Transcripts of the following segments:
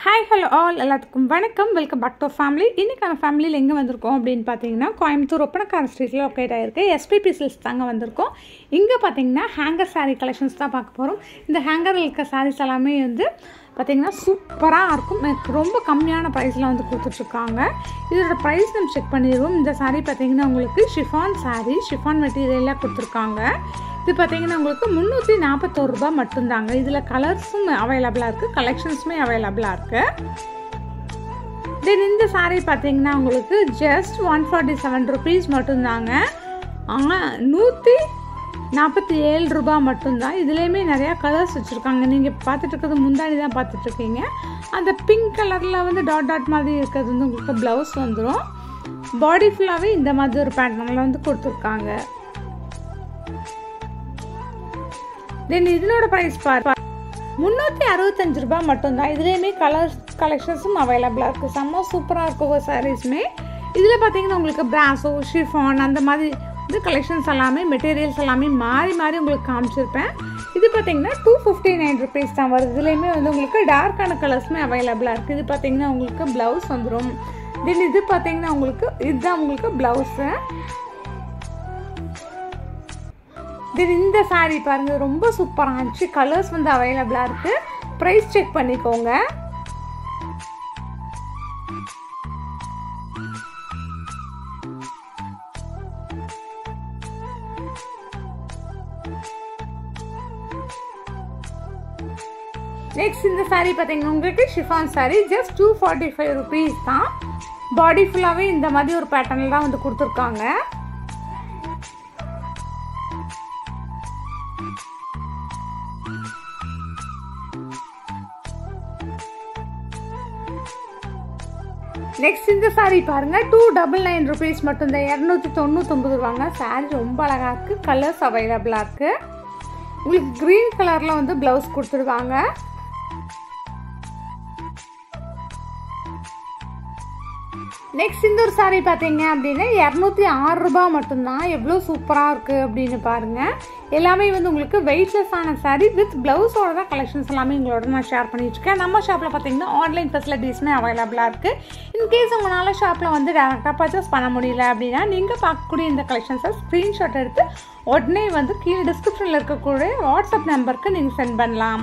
hi hello all எல்லாத்துக்கும் வணக்கம் welcome back to family இன்றைக்கி நம்ம ஃபேமிலியில் எங்கே வந்திருக்கோம் அப்படின்னு பார்த்தீங்கன்னா கோயம்புத்தூர் ஒப்பனக்கார ஸ்ட்ரீட்டில் லொக்கேட் ஆகிருக்கு எஸ்பிபி சில்ஸ் தாங்க வந்திருக்கோம் இங்கே பார்த்தீங்கன்னா ஹேங்கர் saree கலெக்ஷன்ஸ் தான் பார்க்க போகிறோம் இந்த ஹேங்கரில் இருக்க sarees எல்லாமே வந்து பார்த்திங்கன்னா சூப்பராக இருக்கும் எனக்கு ரொம்ப கம்மியான ப்ரைஸில் வந்து கொடுத்துட்ருக்காங்க இதோட ப்ரைஸ் நம்ம செக் பண்ணிடுவோம் இந்த saree பார்த்தீங்கன்னா உங்களுக்கு ஷிஃபான் saree ஷிஃபான் மெட்டீரியலாக கொடுத்துருக்காங்க இது பார்த்தீங்கன்னா உங்களுக்கு முந்நூற்றி நாற்பத்தோரு ரூபாய் மட்டும்தாங்க இதில் கலர்ஸும் அவைலபிளாக இருக்குது கலெக்ஷன்ஸுமே அவைலபிளாக இருக்குது தென் இந்த saree பார்த்தீங்கன்னா உங்களுக்கு just one forty seven rupees மட்டும்தாங்க ஆனால் நூற்றி நாற்பத்தி ஏழு ரூபாய் மட்டும்தான் இதுலேயுமே நிறையா கலர்ஸ் வச்சுருக்காங்க நீங்கள் பார்த்துட்டு இருக்கிறது முந்தாடி தான் பார்த்துட்ருக்கீங்க அந்த பிங்க் கலரில் வந்து டாட் டாட் மாதிரி இருக்கிறது வந்து உங்களுக்கு ப்ளவுஸ் வந்துடும் பாடி ஃபுல்லாகவே இந்த மாதிரி ஒரு பேட்டர்னில் வந்து கொடுத்துருக்காங்க தென் இதனோட ப்ரைஸ் பார் முந்நூற்றி அறுபத்தஞ்சு ரூபாய் மட்டும்தான் இதுலேயுமே கலர்ஸ் கலெக்ஷன்ஸும் அவைலபிளாக இருக்குது செம்ம சூப்பராக இருக்கும் ஒவ்வொரு சாரீஸுமே இதில் பார்த்தீங்கன்னா உங்களுக்கு பிராசோ ஷிஃபான் அந்த மாதிரி இது கலெக்ஷன்ஸ் எல்லாமே மெட்டீரியல்ஸ் எல்லாமே மாறி மாறி உங்களுக்கு காமிச்சிருப்பேன் இது பார்த்தீங்கன்னா டூ ஃபிஃப்டி நைன் ருபீஸ் தான் வருது இதுலேயுமே வந்து உங்களுக்கு டார்க்கான கலர்ஸுமே அவைலபிளாக இருக்குது இது பார்த்தீங்கன்னா உங்களுக்கு ப்ளவுஸ் வந்துடும் தென் இது பார்த்தீங்கன்னா உங்களுக்கு இதுதான் உங்களுக்கு ப்ளவுஸு தென் இந்த saree பாருங்க ரொம்ப சூப்பராக இருந்துச்சு கலர்ஸ் வந்து அவைலபிளாக இருக்குது ப்ரைஸ் செக் பண்ணிக்கோங்க நெக்ஸ்ட் இந்த saree பார்த்தீங்கன்னா உங்களுக்கு chiffon saree just two forty five rupees தான் பாடி ஃபுல்லாகவே இந்த மாதிரி ஒரு பேட்டர்னில் தான் வந்து கொடுத்துருக்காங்க நெக்ஸ்ட் இந்த saree பாருங்க டூ டபுள் நைன் ருபீஸ் மட்டும் தான் இரநூத்தி தொண்ணூத்தொம்பது ரூபாங்க saree ரொம்ப அழகாக இருக்குது கலர்ஸ் அவைலபிளாக இருக்குது உங்களுக்கு க்ரீன் கலரில் வந்து ப்ளவுஸ் கொடுத்துருக்காங்க நெக்ஸ்ட் இந்த ஒரு saree பார்த்தீங்க அப்படின்னா இரநூத்தி ஆறு ரூபாய் மட்டும்தான் எவ்வளோ சூப்பராக இருக்குது அப்படின்னு பாருங்கள் எல்லாமே வந்து உங்களுக்கு வெயிட்லெஸ்ஸான saree வித் ப்ளவுஸோட தான் கலெக்ஷன்ஸ் எல்லாமே உங்களோட நான் ஷேர் பண்ணிட்டுருக்கேன் நம்ம ஷாப்பில் பார்த்தீங்கன்னா ஆன்லைன் ஃபெசிலிட்டிஸுமே அவைலபிளாக இருக்குது இன்கேஸ் உங்களால் ஷாப்பில் வந்து டேரெக்டாக பர்ச்சேஸ் பண்ண முடியல அப்படின்னா நீங்கள் பார்க்கக்கூடிய இந்த கலெக்ஷன்ஸை ஸ்க்ரீன்ஷாட் எடுத்து உடனே வந்து கீழே டிஸ்கிரிப்ஷனில் இருக்கக்கூடிய வாட்ஸ்அப் நம்பருக்கு நீங்கள் சென்ட் பண்ணலாம்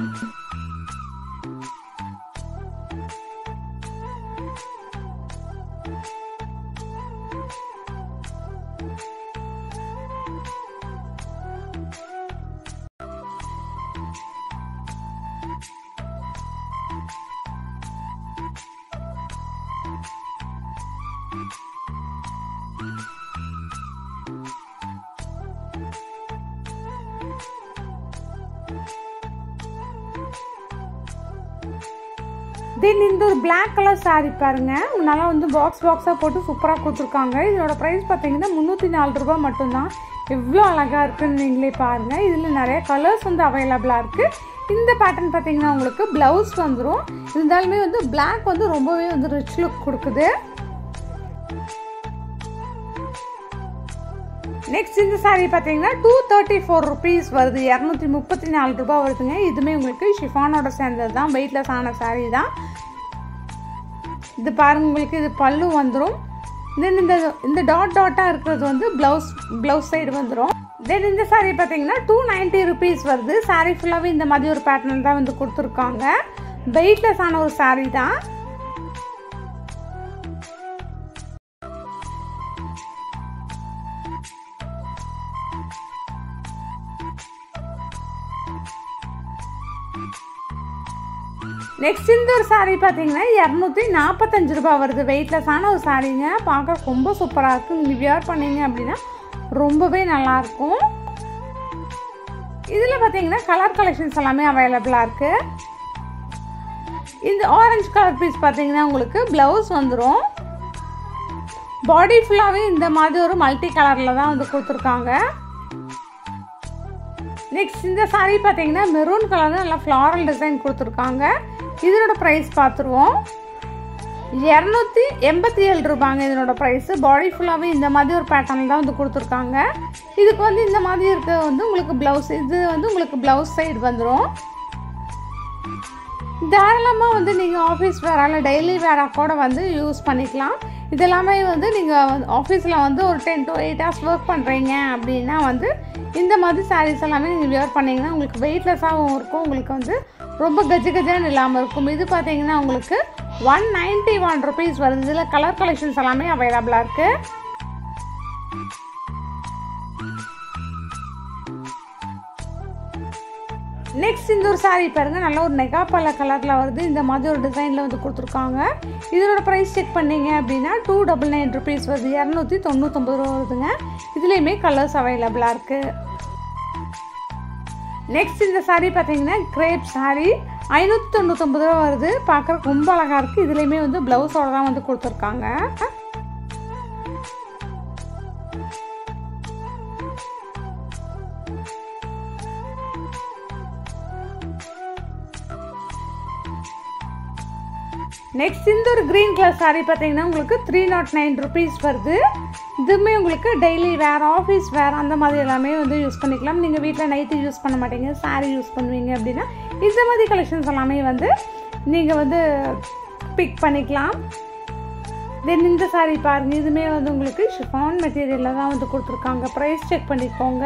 தென் இந்த ஒரு பிளாக் கலர் saree பாருங்க நல்லா வந்து பாக்ஸ் பாக்ஸாக போட்டு சூப்பராக கொடுத்துருக்காங்க இதோட ப்ரைஸ் பார்த்தீங்கன்னா முந்நூற்றி நாலு ரூபாய் மட்டும்தான் எவ்வளோ அழகாக இருக்குன்னு நீங்களே பாருங்கள் இதில் நிறைய கலர்ஸ் வந்து அவைலபிளாக இருக்குது இந்த பேட்டர்ன் பார்த்தீங்கன்னா உங்களுக்கு ப்ளவுஸ் வந்துடும் இருந்தாலுமே வந்து பிளாக் வந்து ரொம்பவே வந்து ரிச் லுக் கொடுக்குது நெக்ஸ்ட் இந்த saree பார்த்தீங்கன்னா டூ தேர்ட்டி ஃபோர் ருபீஸ் வருது இரநூத்தி முப்பத்தி நாலு ரூபாய் வருதுங்க இதுவுமே உங்களுக்கு ஷிஃபானோட சேர்ந்தது தான் வெயிட்லெஸ் ஆன saree தான் இது பாருங்க உங்களுக்கு இது பல்லு வந்துடும் தென் இந்த இந்த டாட் டாட்டாக இருக்கிறது வந்து ப்ளவுஸ் ப்ளவுஸ் சைடு வந்துடும் தென் இந்த saree பார்த்தீங்கன்னா டூ நைன்ட்டி ருபீஸ் வருது saree ஃபுல்லாகவே இந்த மாதிரி ஒரு பேட்டர்ன் தான் வந்து கொடுத்துருக்காங்க வெயிட்லெஸ் ஆன ஒரு saree தான் நெக்ஸ்ட் இந்த ஒரு saree பார்த்தீங்கன்னா இரநூத்தி நாற்பத்தஞ்சு ரூபாய் வருது வெயிட்லெஸ்ஸான ஒரு சாரீங்க பார்க்க ரொம்ப சூப்பராக இருக்குது நீங்கள் வியர் பண்ணீங்க அப்படின்னா ரொம்பவே நல்லாயிருக்கும் இதில் பார்த்தீங்கன்னா கலர் கலெக்ஷன்ஸ் எல்லாமே அவைலபிளாக இருக்குது இந்த ஆரஞ்சு கலர் பீஸ் பார்த்தீங்கன்னா உங்களுக்கு ப்ளவுஸ் வந்துடும் பாடி ஃபுல்லாகவே இந்த மாதிரி ஒரு மல்டி கலரில் தான் வந்து கொடுத்துருக்காங்க நெக்ஸ்ட் இந்த saree பார்த்தீங்கன்னா மெரூன் கலர் நல்லா ஃப்ளாரல் டிசைன் கொடுத்துருக்காங்க இதனோட ப்ரைஸ் பார்த்துருவோம் இரநூத்தி எண்பத்தி ஏழு ரூபாங்க இதனோட ப்ரைஸு பாடி ஃபுல்லாகவே இந்த மாதிரி ஒரு பேட்டர்னில் தான் வந்து கொடுத்துருக்காங்க இதுக்கு வந்து இந்த மாதிரி இருக்க வந்து உங்களுக்கு ப்ளவுஸ் இது வந்து உங்களுக்கு ப்ளவுஸ் சைடு வந்துடும் தாராளமாக வந்து நீங்கள் ஆஃபீஸ் வேறால டெய்லி வேறாக கூட வந்து யூஸ் பண்ணிக்கலாம் இது எல்லாமே வந்து நீங்கள் வந்து ஆஃபீஸில் வந்து ஒரு ten to eight hours work பண்ணுறீங்க அப்படின்னா வந்து இந்த மாதிரி சாரீஸ் எல்லாமே நீங்கள் வியர் பண்ணிங்கன்னா உங்களுக்கு வெயிட்லெஸ்ஸாகவும் இருக்கும் உங்களுக்கு வந்து ரொம்ப கஜ கஜான்னு இல்லாமல் இருக்கும் இது பார்த்தீங்கன்னா உங்களுக்கு ஒன் நைன்ட்டி ஒன் ருபீஸ் வருது இதில் கலர் கலெக்ஷன்ஸ் எல்லாமே அவைலபிளாக இருக்குது நெக்ஸ்ட் இந்த ஒரு சாரீ பாருங்க நல்ல ஒரு நெகா பல கலரில் வருது இந்த மாதிரி ஒரு டிசைனில் வந்து கொடுத்துருக்காங்க இதனோட ப்ரைஸ் செக் பண்ணீங்க அப்படின்னா டூ டபுள் நைன் ருபீஸ் வருது இரநூத்தி தொண்ணூத்தொம்பது ரூபா வருதுங்க இதுலேயுமே கலர்ஸ் அவைலபிளாக இருக்குது நெக்ஸ்ட் இந்த சாரீ பார்த்தீங்கன்னா கிரேப் சாரீ ஐநூற்றி தொண்ணூத்தொம்பது ரூபா வருது பார்க்குறக்கு ரொம்ப அழகாக இருக்குது இதுலேயுமே வந்து ப்ளவுஸோட தான் வந்து கொடுத்துருக்காங்க நெக்ஸ்ட் இந்த ஒரு க்ரீன் கலர் சாரீ பார்த்தீங்கன்னா உங்களுக்கு த்ரீ நாட் நைன் ருபீஸ் வருது இதுவுமே உங்களுக்கு டெய்லி வேர் ஆஃபீஸ் வேர் அந்த மாதிரி எல்லாமே வந்து யூஸ் பண்ணிக்கலாம் நீங்கள் வீட்டில் நைட்டு யூஸ் பண்ண மாட்டீங்க சாரீ யூஸ் பண்ணுவீங்க அப்படின்னா இந்த மாதிரி கலெக்ஷன்ஸ் எல்லாமே வந்து நீங்கள் வந்து பிக் பண்ணிக்கலாம் தென் இந்த சாரீ பாருங்கள் இதுவுமே வந்து உங்களுக்கு ஷிஃபான் மெட்டீரியலில் தான் வந்து கொடுத்துருக்காங்க ப்ரைஸ் செக் பண்ணிக்கோங்க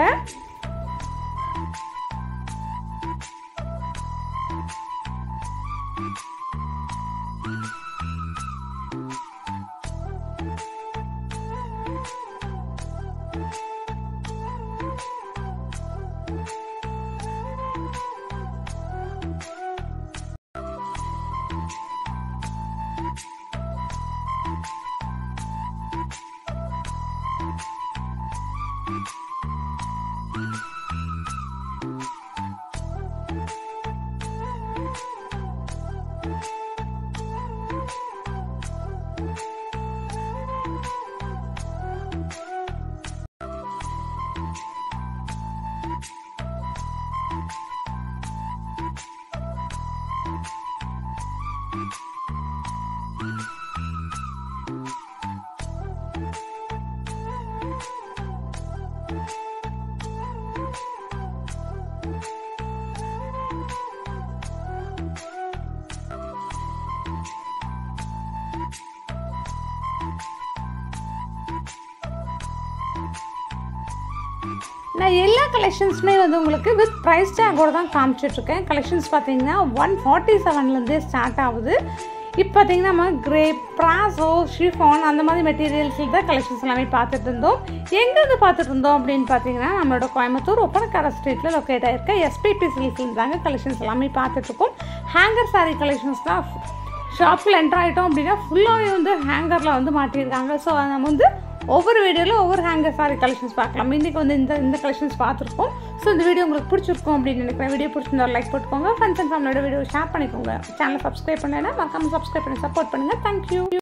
நான் எல்லா கலெக்ஷன்ஸுமே வந்து உங்களுக்கு வித் ப்ரைஸ் டேக்கோட தான் காமிச்சிட்ருக்கேன் கலெக்ஷன்ஸ் பார்த்தீங்கன்னா ஒன் ஃபார்ட்டி செவன்லேருந்தே ஸ்டார்ட் ஆகுது இப்போ பார்த்தீங்கன்னா நம்ம கிரே ப்ராசோ ஷிஃபான் அந்த மாதிரி மெட்டீரியல்ஸில் தான் கலெக்ஷன்ஸ் எல்லாமே பார்த்துட்டு இருந்தோம் எங்கேருந்து பார்த்துட்டு இருந்தோம் அப்படின்னு பார்த்தீங்கன்னா நம்மளோட கோயம்புத்தூர் ஒப்பனக்கார ஸ்ட்ரீட்டில் லொக்கேட் ஆகிருக்க எஸ்பிபி சில்க்ஸில் தாங்க கலெக்ஷன்ஸ் எல்லாமே பார்த்துட்ருக்கோம் ஹேங்கர் சாரீ கலெக்ஷன்ஸ் தான் ஷாப்பில் என்ட்ரு ஆகிட்டோம் அப்படின்னா ஃபுல்லாகவே வந்து ஹேங்கரில் வந்து மாட்டியிருக்காங்க ஸோ நம்ம வந்து ஒவ்வொரு வீடியோவில் ஒவ்வொரு ஹேங்கர் சாரி கலெக்ஷன்ஸ் பார்க்கலாம் இன்றைக்கி வந்து இந்த இந்த கலெக்ஷன்ஸ் பார்த்துருக்கோம் ஸோ இந்த வீடியோ உங்களுக்கு பிடிச்சிருக்கும் அப்படின்னு நினைக்கிறேன் வீடியோ பிடிச்சிருந்தா லைக் போட்டுக்கோங்க ஃப்ரெண்ட்ஸ் அண்ட் ஃபேமிலியோட வீடியோ ஷேர் பண்ணிக்கோங்க சேனலை சப்ஸ்கிரைப் பண்ணலைன்னா மறக்காமல் சப்ஸ்கிரைப் பண்ணி சப்போர்ட் பண்ணுங்கள் தேங்க்யூ